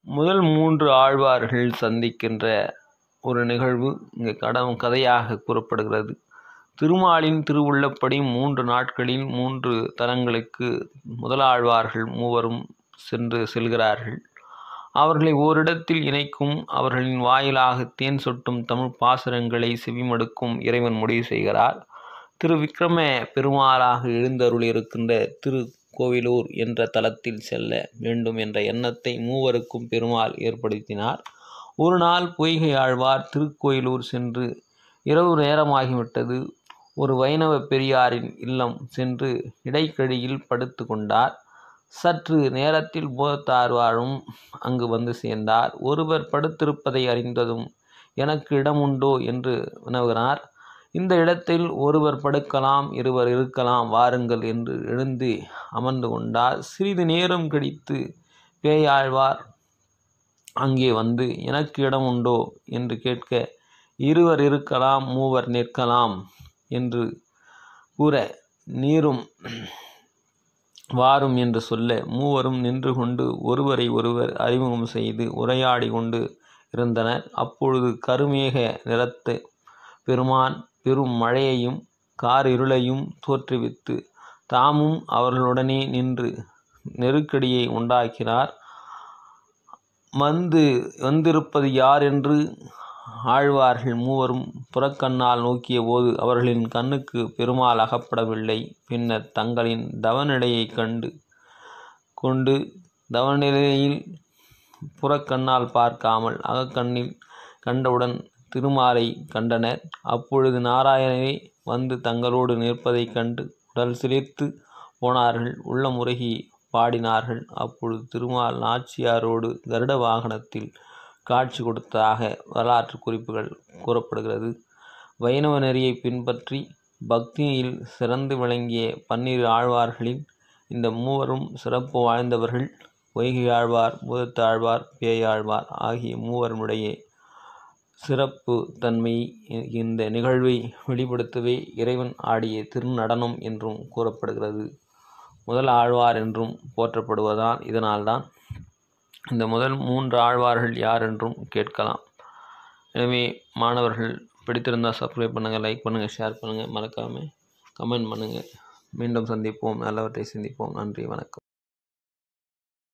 முதல் மூன்று ஆழ்வார்கள் சந்திக்கின்ற ஒரு நிகழ்வு இங்கே கடம் கதையாக கூறப்படுகிறது திருமாலின் திருவுள்ளப்படி மூன்று நாட்களில் மூன்று தலங்களுக்கு முதலாழ்வார்கள் மூவரும் சென்று செல்கிறார்கள் அவர்களை ஓரிடத்தில் இணைக்கும் அவர்களின் வாயிலாக தேன் சொட்டும் தமிழ் பாசுரங்களை செவிமடுக்கும் இறைவன் முடிவு செய்கிறார் திரு விக்ரம பெருமாளாக எழுந்தருளியிருக்கின்ற திரு கோவிலூர் என்ற தலத்தில் செல்ல வேண்டும் என்ற எண்ணத்தை மூவருக்கும் பெருமாள் ஏற்படுத்தினார் ஒரு நாள் பொய்கை ஆழ்வார் திருக்கோயிலூர் சென்று இரவு நேரமாகிவிட்டது ஒரு வைணவ பெரியாரின் இல்லம் சென்று இடைக்கழியில் படுத்து கொண்டார் சற்று நேரத்தில் போதத்தாழ்வாரும் அங்கு வந்து சேர்ந்தார் ஒருவர் படுத்திருப்பதை அறிந்ததும் எனக்கு இடம் உண்டோ என்று வினவுகிறார் இந்த இடத்தில் ஒருவர் படுக்கலாம் இருவர் இருக்கலாம் வாருங்கள் என்று எழுந்து அமர்ந்து கொண்டார் சிறிது நேரம் கழித்து பேயாழ்வார் அங்கே வந்து எனக்கு இடம் உண்டோ என்று கேட்க இருவர் இருக்கலாம் மூவர் நிற்கலாம் என்று கூற நீரும் வாரும் என்று சொல்ல மூவரும் நின்று கொண்டு ஒருவரை ஒருவர் அறிமுகம் செய்து உரையாடி கொண்டு இருந்தனர் அப்பொழுது கருமேக நிறத்து பெருமான் பெரும் மழையையும் கார் இருளையும் தோற்றுவித்து தாமும் அவர்களுடனே நின்று நெருக்கடியை உண்டாக்கினார் வந்து வந்திருப்பது யார் என்று ஆழ்வார்கள் மூவரும் புறக்கண்ணால் நோக்கிய போது அவர்களின் கண்ணுக்கு பெருமாள் அகப்படவில்லை பின்னர் தங்களின் தவநிலையை கண்டு கொண்டு தவநிலையில் புறக்கண்ணால் பார்க்காமல் அகக்கண்ணில் கண்டவுடன் திருமாலை கண்டனர் அப்பொழுது நாராயணனே வந்து தங்களோடு நிற்பதைக் கண்டு உடல் சிலிர்த்து போனார்கள் உள்ள முருகி பாடினார்கள் அப்பொழுது திருமால் நாச்சியாரோடு கருட வாகனத்தில் காட்சி கொடுத்ததாக வரலாற்று குறிப்புகள் கூறப்படுகிறது வைணவ நெறியை பின்பற்றி பக்தியில் சிறந்து விளங்கிய பன்னிரு ஆழ்வார்களில் இந்த மூவரும் சிறப்பு வாழ்ந்தவர்கள் பொய்கை ஆழ்வார் பூதத்தாழ்வார் பேயாழ்வார் ஆகிய மூவருடைய சிறப்பு தன்மை இந்த நிகழ்வை வெளிப்படுத்தவே இறைவன் ஆடிய திருநடனம் என்றும் கூறப்படுகிறது முதல் ஆழ்வார் என்றும் போற்றப்படுவதால் இதனால்தான் இந்த முதல் மூன்று ஆழ்வார்கள் யார் என்றும் கேட்கலாம் எனவே மாணவர்கள் பிடித்திருந்தால் சப்ஸ்கிரைப் பண்ணுங்கள் லைக் பண்ணுங்கள் ஷேர் பண்ணுங்கள் மறக்காமல் கமெண்ட் பண்ணுங்கள் மீண்டும் சந்திப்போம் நல்லவற்றை சிந்திப்போம் நன்றி வணக்கம்